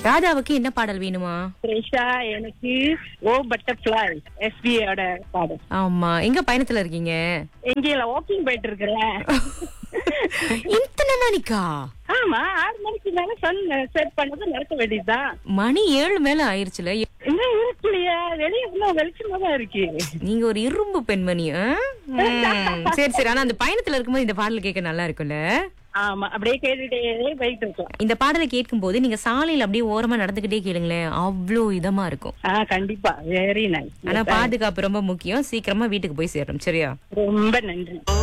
ராதாவுக்கு என்ன பாடல் வேணுமா த்ரிஷா எனக்கு ஓ பட்டர்ஃபிளை எஸ்பியோட பாடம் ஆமா எங்க பயணத்துல இருக்கீங்க எங்கேயில வாக்கிங் போயிட்டு இருக்கிறேன் இத்தனை மணிக்கா ஆமா ஆறு மணிக்கு மேல சன் செட் பண்ணது நடக்க வேண்டியதுதான் மணி ஏழு மேல ஆயிருச்சுல இன்னும் இருக்கலையா வெளியே இன்னும் வெளிச்சமா தான் இருக்கு நீங்க ஒரு இரும்பு பெண்மணி ஆ? ம், சரி சரி ஆனா அந்த பயணத்துல இருக்கும்போது இந்த பாடல் கேட்க நல்லா இருக்கும்ல ஆமா அப்படியே கேட்டுட்டே போயிட்டு இருக்கோம் இந்த பாடலை கேட்கும் போது நீங்க சாலையில அப்படியே ஓரமா நடந்துகிட்டே கேளுங்களேன் அவ்வளோ இதமா இருக்கும் ஆ கண்டிப்பா வெரி நைஸ் ஆனா பாதுகாப்பு ரொம்ப முக்கியம் சீக்கிரமா வீட்டுக்கு போய் சேரணும் சரியா ரொம்ப நன்றி